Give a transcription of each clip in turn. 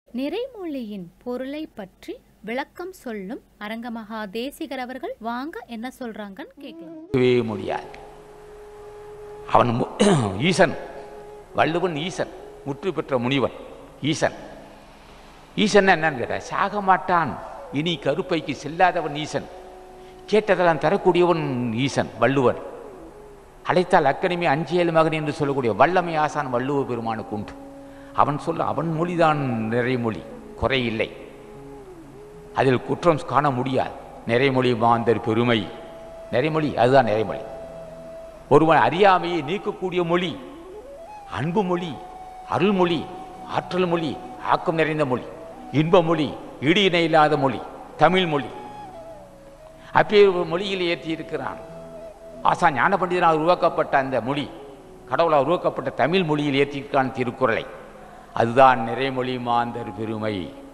நிறைமொழியின் பொருளை பற்றி விளக்கம் சொல்லும் அரங்கமகா தேசிகர் அவர்கள் வாங்க என்ன சொல்றாங்கன்னு கேட்கலாம் இருக்கவே முடியாது அவன் மு- ஈசன் வள்ளுவன் ஈசன் முற்று பெற்ற முனிவன் ஈசன் ஈசன் என்னன்னு கேட்டா சாக மாட்டான் இனி கருப்பைக்கு செல்லாதவன் ஈசன் கேட்டதெல்லாம் தரக்கூடியவன் ஈசன் வள்ளுவன் அழைத்தால் அக்கனிமே அஞ்சியல் மகன் என்று சொல்லக்கூடிய வல்லமை ஆசான் வள்ளுவ பெருமானுக்கு உண்டு அவன் சொல்ல அவன் மொழிதான் நிறைமொழி குறையில்லை அதில் குற்றம் காண முடியாது நிறைமொழி மாந்தர் பெருமை நிறைமொழி அதுதான் நிறைமொழி ஒருவன் அறியாமையை நீக்கக்கூடிய மொழி அன்பு மொழி அருள்மொழி ஆற்றல் மொழி ஆக்கம் நிறைந்த மொழி இன்ப மொழி இடி இணை இல்லாத மொழி தமிழ் மொழி அப்பே ஒரு மொழியில் ஏற்றி இருக்கிறான் ஆசா ஞான பண்டிதனால் உருவாக்கப்பட்ட அந்த மொழி கடவுளால் உருவாக்கப்பட்ட தமிழ் மொழியில் ஏற்றியிருக்கான் திருக்குறளை அதுதான் நிறைமொழி மாந்தர் பெருமை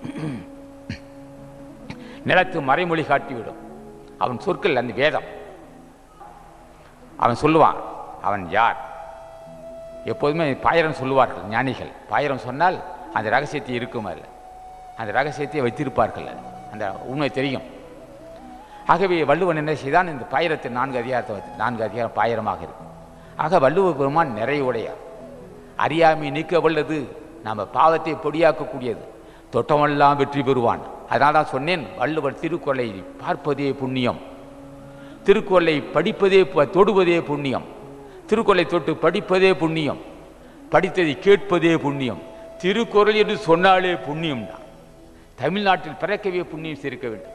நிலத்து மறைமொழி காட்டிவிடும் அவன் சொற்கள் அந்த வேதம் அவன் சொல்லுவான் அவன் யார் எப்போதுமே பாயிரம் சொல்லுவார்கள் ஞானிகள் பாயிரம் சொன்னால் அந்த ரகசியத்தை இருக்கும் அதில் அந்த ரகசியத்தை வைத்திருப்பார்கள் அதில். அந்த உண்மை தெரியும் ஆகவே வள்ளுவன் என்ன செய்தான் இந்த பாயிரத்தின் நான்கு அதிகாரத்தை வைத்து நான்கு அதிகாரம் பாயிரமாக இருக்கும் ஆக வள்ளுவ பெருமான் நிறைவுடையார் அறியாமை நீக்க வல்லது நம்ம பாவத்தை பொடியாக்கக்கூடியது தொட்டமெல்லாம் வெற்றி பெறுவான் அதனால தான் சொன்னேன் வள்ளுவர் திருக்குறளை பார்ப்பதே புண்ணியம் திருக்குறளை படிப்பதே ப- தொடுவதே புண்ணியம் திருக்குறளை தொட்டு படிப்பதே புண்ணியம் படித்ததை கேட்பதே புண்ணியம் திருக்குறள் என்று சொன்னாலே புண்ணியம் தான் தமிழ்நாட்டில் பிறக்கவே புண்ணியம் சேர்க்க வேண்டும்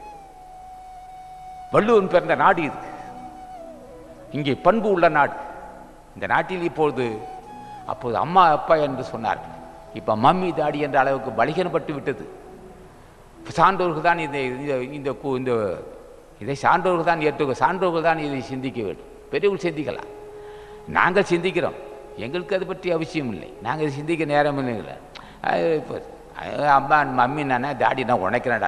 வள்ளுவன் பிறந்த நாடு இது இங்கே பண்பு உள்ள நாடு இந்த நாட்டில் இப்பொழுது அப்போது அம்மா அப்பா என்று சொன்னார்கள் இப்போ மம்மி தாடி என்ற அளவுக்கு பலிகனப்பட்டு விட்டது சான்றோர்கள் தான் இந்த இந்த இந்த கு- இந்த இதை சான்றோர்கள் தான் ஏற்று சான்றோர்கள் தான் இதை சிந்திக்க வேண்டும் பெரியவர்கள் சிந்திக்கலாம் நாங்கள் சிந்திக்கிறோம் எங்களுக்கு அது பற்றி அவசியம் இல்லை நாங்கள் இதை சிந்திக்க நேரம் இல்லைங்கள இப்போ அது அம்மா மம்மி நானே தாடி நான் உழைக்கிறேன்டா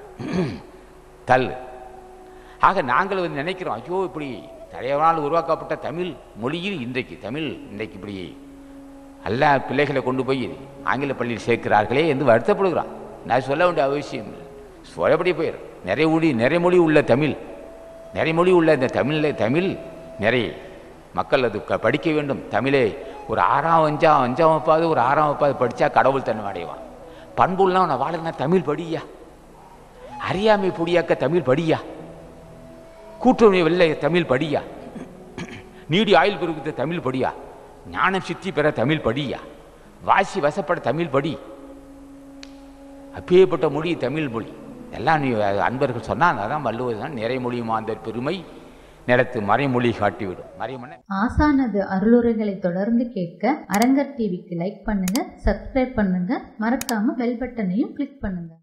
தள்ளு ஆக நாங்கள் வந்து நினைக்கிறோம் ஐயோ இப்படி நிறைய நாள் உருவாக்கப்பட்ட தமிழ் மொழியில் இன்றைக்கு தமிழ் இன்றைக்கு இப்படி எல்லா பிள்ளைகளை கொண்டு போய் ஆங்கில பள்ளியில் சேர்க்கிறார்களே என்று வருத்தப்படுகிறான் நான் சொல்ல வேண்டிய அவசியம் இல்லை சொல்லபடி போயிடும் நிறைய மொழி நிறைய மொழி உள்ள தமிழ் நிறைய மொழி உள்ள இந்த தமிழில் தமிழ் நிறைய மக்கள் அது க- படிக்க வேண்டும் தமிழே ஒரு ஆறாம் அஞ்சாம் அஞ்சாம் வகுப்பாவது ஒரு ஆறாம் வகுப்பாவது படித்தா கடவுள் தன்மை அடைவான் பண்புலாம் நான் வாழனா தமிழ் படியா அறியாமை பொடியாக்க தமிழ் படியா கூட்டுறவு வெள்ளை தமிழ் படியா நீடி ஆயுள் பெருகுத்த தமிழ் படியா ஞானம் சித்தி பெற தமிழ் படியா வாசி வசப்பட தமிழ் படி அப்பேற்பட்ட மொழி தமிழ் மொழி எல்லாம் நீ அன்பர்கள் சொன்னால் அதான் வள்ளுவர் தான் நிறைமொழி மாந்தர் பெருமை நிலத்து மறைமொழி காட்டிவிடும் மறைமொழி ஆசானது அருளுரைகளை தொடர்ந்து கேட்க அரங்கர் டிவிக்கு லைக் பண்ணுங்க சப்ஸ்கிரைப் பண்ணுங்க மறக்காம பெல் பட்டனையும் கிளிக் பண்ணுங்க